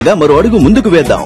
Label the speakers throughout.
Speaker 1: గా మరో అడుగు ముందుకు వేద్దాం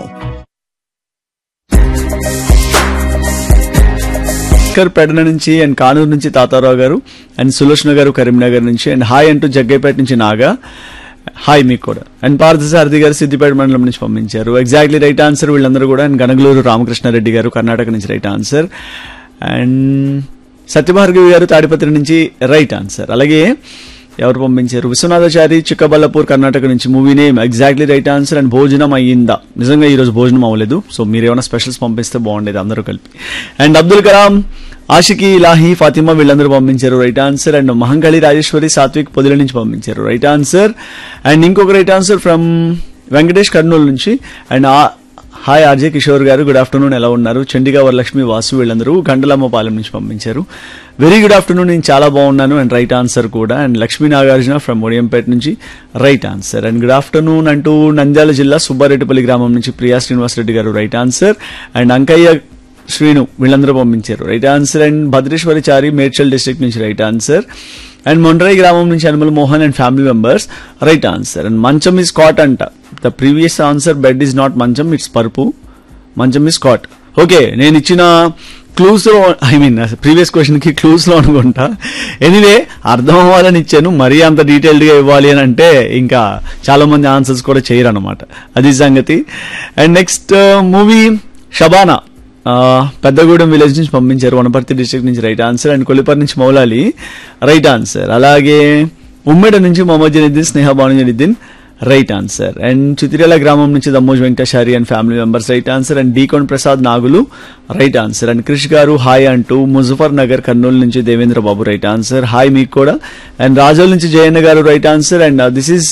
Speaker 2: భాస్కర్ పెడన నుంచి అండ్ కానూరు నుంచి తాతారావు గారు అండ్ సులోచన గారు కరీంనగర్ నుంచి అండ్ హాయ్ అంటూ జగ్గైపేట నుంచి నాగా హాయ్ మీకు కూడా అండ్ పార్థసారథి గారు సిద్దిపేట మండలం నుంచి పంపించారు ఎగ్జాక్ట్లీ రైట్ ఆన్సర్ వీళ్ళందరూ కూడా అండ్ గనగలూరు రామకృష్ణారెడ్డి గారు కర్ణాటక నుంచి రైట్ ఆన్సర్ అండ్ సత్యభార్గవి గారు తాడిపత్రి నుంచి రైట్ ఆన్సర్ అలాగే ఎవరు పంపించారు విశ్వనాథాచారి చిక్కబల్లాపూర్ కర్ణాటక నుంచి movie name exactly right answer and భోజనం అయ్యిందా నిజంగా ఈ రోజు భోజనం అవ్వలేదు సో మీరు ఏమైనా స్పెషల్స్ పంపిస్తే బాగుండేది అందరూ కలిపి అండ్ అబ్దుల్ కలాం ఆషికి ఇలాహి ఫాతిమా వీళ్ళందరూ పంపించారు right answer and Mahankali Rajeshwari Satvik Podila నుంచి పంపించారు రైట్ ఆన్సర్ అండ్ ఇంకొక right answer from Venkatesh Kurnool నుంచి అండ్ హాయ్ ఆర్జే కిషోర్ గారు గుడ్ ఆఫ్టర్నూన్ ఎలా ఉన్నారు చండిగా వరలక్ష్మి వాసు వీళ్ళందరూ గంటలమ్మపాలెం నుంచి పంపించారు వెరీ గుడ్ ఆఫ్టర్నూన్ నేను చాలా బాగున్నాను అండ్ రైట్ ఆన్సర్ కూడా అండ్ లక్ష్మీ నాగార్జున ఫ్రమ్ ఒడియంపేట నుంచి right answer and good afternoon అంటూ నంద్యాల జిల్లా సుబ్బారెడ్డిపల్లి గ్రామం నుంచి Priya Srinivas Reddy garu right answer and Ankaiah Srinu వీళ్ళందరూ పంపించారు right answer and Bhadreshwari Chari Medchal district నుంచి రైట్ ఆన్సర్ అండ్ మొండ్రై గ్రామం నుంచి Anumal Mohan and family members right answer and మంచం ఈస్ కాట్ అంట the previous answer bed is not మంచం ఇట్స్ పరుపు మంచం ఈస్ కాట్ ఓకే నేను ఇచ్చిన క్లూస్ లో ఐ మీన్ ప్రీవియస్ క్వశ్చన్ కి క్లూస్ లో అనుకుంటా ఎనీవే అర్థం అవ్వాలని ఇచ్చాను మరీ అంత డీటెయిల్డ్ గా ఇవ్వాలి అని అంటే ఇంకా చాలా మంది ఆన్సర్స్ కూడా చేయరు అనమాట అది సంగతి అండ్ నెక్స్ట్ మూవీ షబానా ఆ, పెద్దగూడెం విలేజ్ నుంచి పంపించారు వనపర్తి డిస్ట్రిక్ట్ నుంచి రైట్ ఆన్సర్ అండ్ కొలిపర్ నుంచి మౌలాలి రైట్ ఆన్సర్ అలాగే ఉమ్మడి నుంచి Mohammed Janeeduddin Sneha Bhanu Janeeduddin right answer and Chitirela గ్రామం నుంచి Dammoj Venkateshari and family members right answer and డీకోన్ Prasad Nagulu right answer and Krish garu hi అంటూ ముజఫర్ నగర్ కర్నూలు నుంచి Devendra Babu right answer hi మీకు కూడా అండ్ రాజోల్ నుంచి Jayanna garu right answer and this is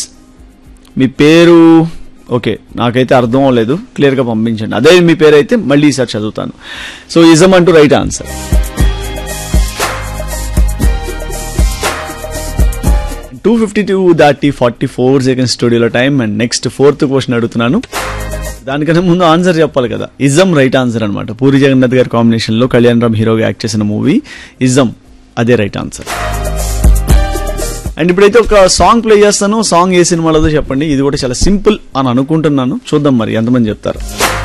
Speaker 2: మీ పేరు ఓకే నాకైతే అర్థం అవ్వలేదు క్లియర్ గా పంపించండి అదే మీ పేరు అయితే మళ్ళీ ఈసారి చదువుతాను సో ఇజం అంటూ right answer two fifty two దాటి ఫార్టీ ఫోర్ సెకండ్స్ స్టూడియోలో time and next fourth question అడుగుతున్నాను దానికన్నా ముందు ఆన్సర్ చెప్పాలి కదా ఇజం రైట్ ఆన్సర్ అనమాట పూరి జగన్నాథ్ గారి కాంబినేషన్ లో కళ్యాణ్ రామ్ హీరోగా యాక్ట్ చేసిన మూవీ ఇజం అదే రైట్ ఆన్సర్ అండ్ ఇప్పుడైతే ఒక సాంగ్ ప్లే చేస్తాను సాంగ్ ఏ సినిమాలో చెప్పండి ఇది కూడా చాలా సింపుల్ అని అనుకుంటున్నాను చూద్దాం మరి ఎంతమంది చెప్తారు